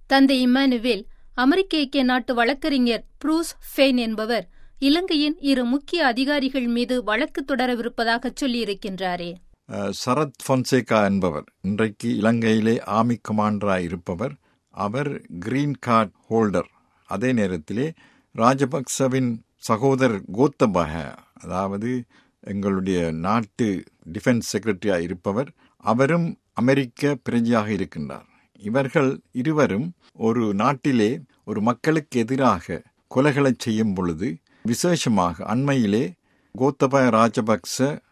தந்தை இம்மானுவேல் அமெரிக்க ஐக்கிய நாட்டு வழக்கறிஞர் ப்ரூஸ் ஃபெயின் என்பவர் இலங்கையின் இரு முக்கிய அதிகாரிகள் மீது வழக்கு தொடரவிருப்பதாக சொல்லியிருக்கின்றாரே அஹ், சரத் பொன்சேகா என்பவர் இன்றைக்கு இலங்கையிலே ஆர்மி கமாண்டராக இருப்பவர் அவர் கிரீன் கார்டு ஹோல்டர் அதே நேரத்திலே ராஜபக்சவின் சகோதரர் கோத்தபக அதாவது எங்களுடைய நாட்டு டிஃபென்ஸ் செக்ரட்டரியாக இருப்பவர் அவரும் அமெரிக்க பிரஜையாக இருக்கின்றார் இவர்கள் இருவரும் ஒரு நாட்டிலே ஒரு மக்களுக்கு எதிராக கொலைகளை செய்யும் பொழுது விசேஷமாக அண்மையிலே கோத்தபய ராஜபக்ச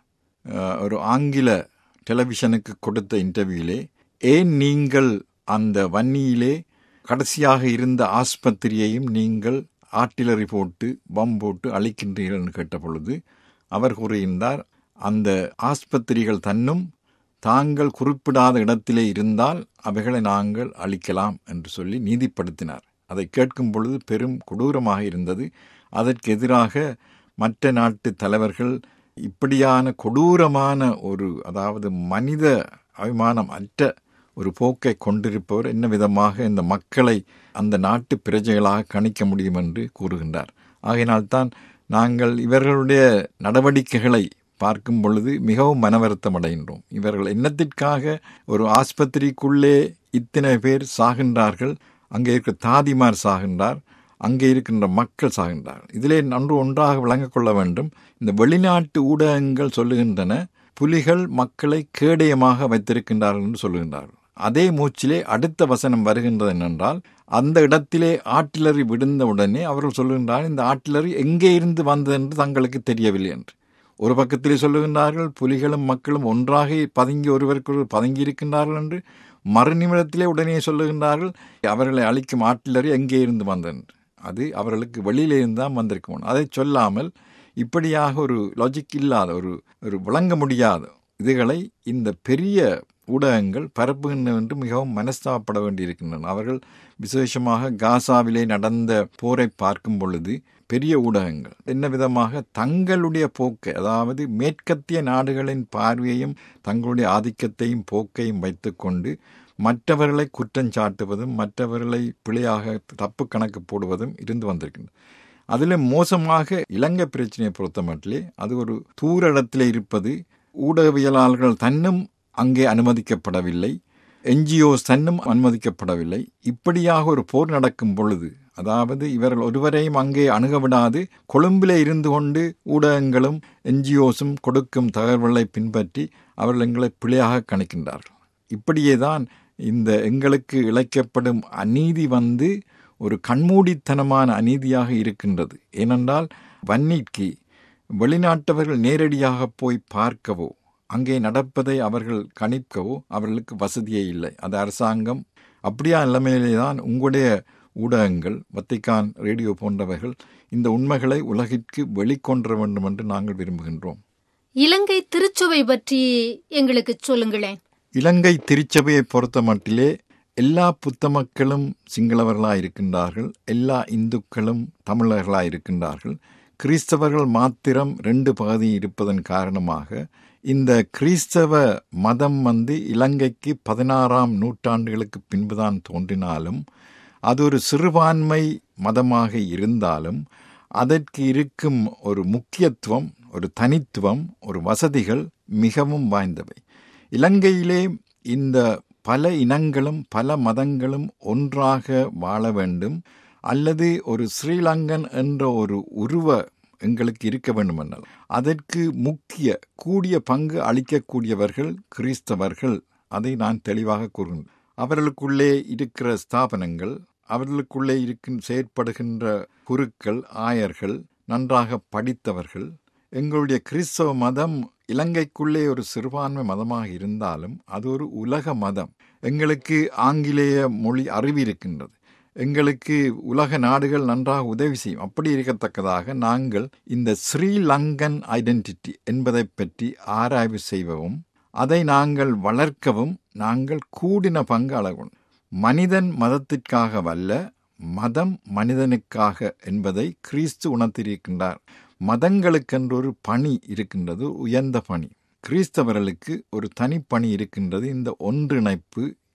அஹ், ஒரு ஆங்கில டெலிவிஷனுக்கு கொடுத்த இன்டர்வியூலே ஏன் நீங்கள் அந்த வன்னியிலே கடைசியாக இருந்த ஆஸ்பத்திரியையும் நீங்கள் ஆர்ட்டிலரி போட்டு பம் போட்டு அழிக்கின்றீர்கள் என்று கேட்ட பொழுது அவர் கூறுகின்றார் அந்த ஆஸ்பத்திரிகள் தன்னும் தாங்கள் குறிப்பிடாத இடத்திலே இருந்தால் அவைகளை நாங்கள் அழிக்கலாம் என்று சொல்லி நீதிப்படுத்தினார் அதை கேட்கும் பொழுது பெரும் கொடூரமாக இருந்தது அதற்கு எதிராக மற்ற நாட்டு தலைவர்கள் இப்படியான கொடூரமான ஒரு அதாவது மனித அபிமானம் அற்ற ஒரு போக்கை கொண்டிருப்பவர் என்ன விதமாக இந்த மக்களை அந்த நாட்டு பிரஜைகளாக கணிக்க முடியும் என்று கூறுகின்றார் ஆகையினால்தான் நாங்கள் இவர்களுடைய நடவடிக்கைகளை பார்க்கும் பொழுது மிகவும் மனவருத்தம் அடைகின்றோம் இவர்கள் என்னத்திற்காக ஒரு ஆஸ்பத்திரிக்குள்ளே இத்தனை பேர் சாகின்றார்கள் அங்கே இருக்கிற தாதிமார் சாகின்றார் அங்கே இருக்கின்ற மக்கள் சாகின்றார் இதிலே நன்று ஒன்றாக விளங்கிக் கொள்ள வேண்டும் இந்த வெளிநாட்டு ஊடகங்கள் சொல்லுகின்றன புலிகள் மக்களை கேடயமாக வைத்திருக்கின்றார்கள் என்று சொல்லுகின்றார்கள் அதே மூச்சிலே அடுத்த வசனம் வருகின்றது என்னென்றால் அந்த இடத்திலே ஆட்டிலரி விழுந்த உடனே அவர்கள் சொல்லுகின்றார்கள் இந்த ஆட்டிலரி எங்கே இருந்து வந்தது என்று தங்களுக்கு தெரியவில்லை என்று ஒரு பக்கத்திலே சொல்லுகின்றார்கள் புலிகளும் மக்களும் ஒன்றாக பதுங்கி ஒருவருக்கொருவர் பதுங்கி இருக்கின்றார்கள் என்று மறுநிமிடத்திலே உடனே சொல்லுகின்றார்கள் அவர்களை அழிக்கும் ஆட்டிலரி எங்கே இருந்து வந்தது என்று அது அவர்களுக்கு வெளியிலே இருந்து தான் வந்திருக்கும் அதை சொல்லாமல் இப்படியாக ஒரு லாஜிக் இல்லாத ஒரு ஒரு விளங்க முடியாத இதுகளை இந்த பெரிய ஊடகங்கள் பரப்புகின்றன என்று மிகவும் மனஸ்தாபப்பட வேண்டியிருக்கின்றன அவர்கள் விசேஷமாக காசாவிலே நடந்த போரை பார்க்கும் பொழுது பெரிய ஊடகங்கள் என்ன விதமாக தங்களுடைய போக்கை அதாவது மேற்கத்திய நாடுகளின் பார்வையையும் தங்களுடைய ஆதிக்கத்தையும் போக்கையும் வைத்துக்கொண்டு மற்றவர்களை குற்றம் சாட்டுவதும் மற்றவர்களை பிழையாக தப்பு கணக்கு போடுவதும் இருந்து வந்திருக்கின்றன அதில் மோசமாக இலங்கை பிரச்சனையை பொறுத்த மட்டிலே அது ஒரு தூர இடத்திலே இருப்பது ஊடகவியலாளர்கள் தன்னும் அங்கே அனுமதிக்கப்படவில்லை என்ஜிஓஸ் தன்னும் அனுமதிக்கப்படவில்லை இப்படியாக ஒரு போர் நடக்கும் பொழுது அதாவது இவர்கள் ஒருவரையும் அங்கே அணுக விடாது கொழும்பிலே இருந்து கொண்டு ஊடகங்களும் என்ஜிஓஸும் கொடுக்கும் தகவல்களை பின்பற்றி அவர்கள் எங்களை பிழையாக கணிக்கின்றார்கள் இப்படியே தான் இந்த எங்களுக்கு இழைக்கப்படும் அநீதி வந்து ஒரு கண்மூடித்தனமான அநீதியாக இருக்கின்றது ஏனென்றால் வன்னிக்கு வெளிநாட்டவர்கள் நேரடியாக போய் பார்க்கவோ அங்கே நடப்பதை அவர்கள் கணிக்கவோ அவர்களுக்கு வசதியே இல்லை அது அரசாங்கம் அப்படியா நிலைமையிலே தான் உங்களுடைய ஊடகங்கள் வத்திக்கான் ரேடியோ போன்றவர்கள் இந்த உண்மைகளை உலகிற்கு வெளிக்கொன்ற வேண்டும் என்று நாங்கள் விரும்புகின்றோம் இலங்கை திருச்சுவை பற்றி எங்களுக்கு சொல்லுங்களேன் இலங்கை திருச்சபையை பொறுத்த மட்டிலே எல்லா புத்த மக்களும் சிங்களவர்களாக இருக்கின்றார்கள் எல்லா இந்துக்களும் தமிழர்களாக இருக்கின்றார்கள் கிறிஸ்தவர்கள் மாத்திரம் ரெண்டு பகுதி இருப்பதன் காரணமாக இந்த கிறிஸ்தவ மதம் வந்து இலங்கைக்கு பதினாறாம் நூற்றாண்டுகளுக்கு பின்புதான் தோன்றினாலும் அது ஒரு சிறுபான்மை மதமாக இருந்தாலும் அதற்கு இருக்கும் ஒரு முக்கியத்துவம் ஒரு தனித்துவம் ஒரு வசதிகள் மிகவும் வாய்ந்தவை இலங்கையிலே இந்த பல இனங்களும் பல மதங்களும் ஒன்றாக வாழ வேண்டும் அல்லது ஒரு ஸ்ரீலங்கன் என்ற ஒரு உருவ எங்களுக்கு இருக்க வேண்டுமென்றால் அதற்கு முக்கிய கூடிய பங்கு அளிக்கக்கூடியவர்கள் கிறிஸ்தவர்கள் அதை நான் தெளிவாக கூறுகின்றேன் அவர்களுக்குள்ளே இருக்கிற ஸ்தாபனங்கள் அவர்களுக்குள்ளே இருக்கும் செயற்படுகின்ற குருக்கள் ஆயர்கள் நன்றாக படித்தவர்கள் எங்களுடைய கிறிஸ்தவ மதம் இலங்கைக்குள்ளே ஒரு சிறுபான்மை மதமாக இருந்தாலும் அது ஒரு உலக மதம் எங்களுக்கு ஆங்கிலேய மொழி அறிவு இருக்கின்றது எங்களுக்கு உலக நாடுகள் நன்றாக உதவி செய்யும் அப்படி இருக்கத்தக்கதாக நாங்கள் இந்த ஸ்ரீலங்கன் ஐடென்டிட்டி என்பதை பற்றி ஆராய்வு செய்வவும் அதை நாங்கள் வளர்க்கவும் நாங்கள் கூடின பங்கு அளவும் மனிதன் மதத்திற்காக வல்ல மதம் மனிதனுக்காக என்பதை கிறிஸ்து உணர்த்தியிருக்கின்றார் மதங்களுக்கென்று ஒரு பணி இருக்கின்றது உயர்ந்த பணி கிறிஸ்தவர்களுக்கு ஒரு தனிப்பணி இருக்கின்றது இந்த ஒன்றிணைப்பு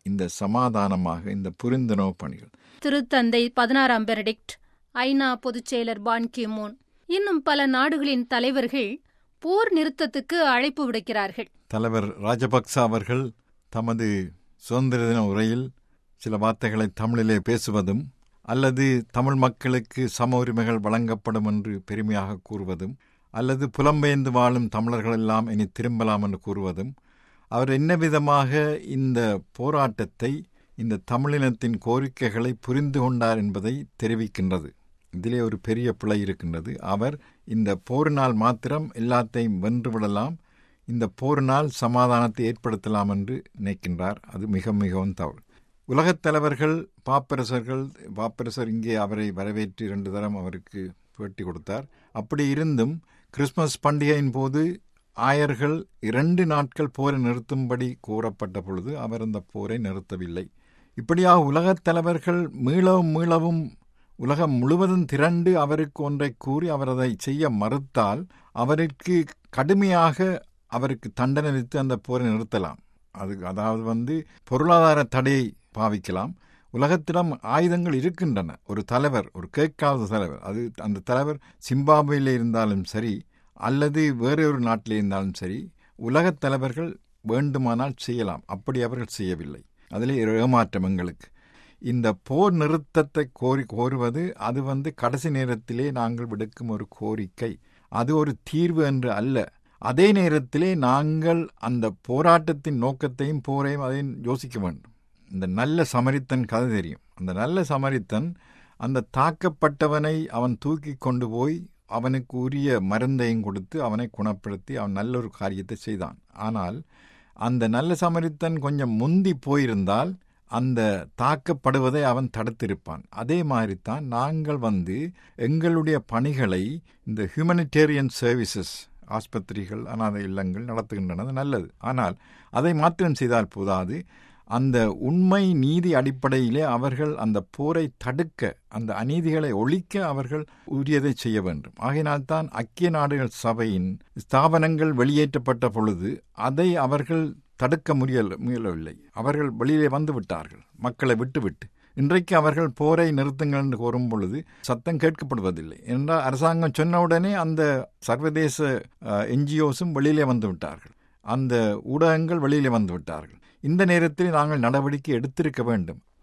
இந்த சமாதானமாக இந்த புரிந்துணர்வு பணிகள் திருத்தந்தை பதினாறாம் பெனடிக்ட் ஐநா பொதுச் செயலர் பான் கிமூன் இன்னும் பல நாடுகளின் தலைவர்கள் போர் நிறுத்தத்துக்கு அழைப்பு விடுக்கிறார்கள் தலைவர் ராஜபக்ச அவர்கள் தமது சுதந்திர தின உரையில் சில வார்த்தைகளை தமிழிலே பேசுவதும் அல்லது தமிழ் மக்களுக்கு சம உரிமைகள் வழங்கப்படும் என்று பெருமையாக கூறுவதும் அல்லது புலம்பெயர்ந்து வாழும் தமிழர்கள் எல்லாம் இனி திரும்பலாம் என்று கூறுவதும் அவர் என்ன விதமாக இந்த போராட்டத்தை இந்த தமிழினத்தின் கோரிக்கைகளை புரிந்து கொண்டார் என்பதை தெரிவிக்கின்றது இதிலே ஒரு பெரிய பிழை இருக்கின்றது அவர் இந்த போரினால் மாத்திரம் எல்லாத்தையும் வென்றுவிடலாம் இந்த போரினால் சமாதானத்தை ஏற்படுத்தலாம் என்று நினைக்கின்றார் அது மிக மிகவும் தவறு உலகத் தலைவர்கள் பாப்பரசர்கள் பாப்பரசர் இங்கே அவரை வரவேற்று இரண்டு தரம் அவருக்கு பேட்டி கொடுத்தார் அப்படி இருந்தும் கிறிஸ்மஸ் பண்டிகையின் போது ஆயர்கள் இரண்டு நாட்கள் போரை நிறுத்தும்படி கூறப்பட்ட பொழுது அவர் அந்த போரை நிறுத்தவில்லை இப்படியாக உலகத் தலைவர்கள் மீளவும் மீளவும் உலகம் முழுவதும் திரண்டு அவருக்கு ஒன்றை கூறி அவர் அதை செய்ய மறுத்தால் அவருக்கு கடுமையாக அவருக்கு தண்டனை வித்து அந்த போரை நிறுத்தலாம் அது அதாவது வந்து பொருளாதார தடையை பாவிக்கலாம் உலகத்திடம் ஆயுதங்கள் இருக்கின்றன ஒரு தலைவர் ஒரு கேட்காத தலைவர் அது அந்த தலைவர் சிம்பாப்வேயில் இருந்தாலும் சரி அல்லது வேறு ஒரு நாட்டில் இருந்தாலும் சரி உலகத் தலைவர்கள் வேண்டுமானால் செய்யலாம் அப்படி அவர்கள் செய்யவில்லை அதில் ஏமாற்றம் எங்களுக்கு இந்த போர் நிறுத்தத்தை கோரி கோருவது அது வந்து கடைசி நேரத்திலே நாங்கள் விடுக்கும் ஒரு கோரிக்கை அது ஒரு தீர்வு என்று அல்ல அதே நேரத்திலே நாங்கள் அந்த போராட்டத்தின் நோக்கத்தையும் போரையும் அதையும் யோசிக்க வேண்டும் இந்த நல்ல சமரித்தன் கதை தெரியும் அந்த நல்ல சமரித்தன் அந்த தாக்கப்பட்டவனை அவன் தூக்கி கொண்டு போய் அவனுக்கு உரிய மருந்தையும் கொடுத்து அவனை குணப்படுத்தி அவன் நல்ல ஒரு காரியத்தை செய்தான் ஆனால் அந்த நல்ல சமரித்தன் கொஞ்சம் முந்தி போயிருந்தால் அந்த தாக்கப்படுவதை அவன் தடுத்திருப்பான் அதே மாதிரி தான் நாங்கள் வந்து எங்களுடைய பணிகளை இந்த ஹியூமனிடேரியன் சர்வீசஸ் ஆஸ்பத்திரிகள் அனாதை இல்லங்கள் நடத்துகின்றன அது நல்லது ஆனால் அதை மாற்றம் செய்தால் போதாது அந்த உண்மை நீதி அடிப்படையிலே அவர்கள் அந்த போரை தடுக்க அந்த அநீதிகளை ஒழிக்க அவர்கள் உரியதை செய்ய வேண்டும் ஆகையினால்தான் ஐக்கிய நாடுகள் சபையின் ஸ்தாபனங்கள் வெளியேற்றப்பட்ட பொழுது அதை அவர்கள் தடுக்க முயல முயலவில்லை அவர்கள் வெளியிலே வந்து விட்டார்கள் மக்களை விட்டுவிட்டு இன்றைக்கு அவர்கள் போரை நிறுத்துங்கள் என்று கோரும் பொழுது சத்தம் கேட்கப்படுவதில்லை என்றால் அரசாங்கம் சொன்னவுடனே அந்த சர்வதேச என்ஜிஓஸும் வெளியிலே வந்து விட்டார்கள் அந்த ஊடகங்கள் வெளியிலே வந்து விட்டார்கள் இந்த நேரத்தில் நாங்கள் நடவடிக்கை எடுத்திருக்க வேண்டும்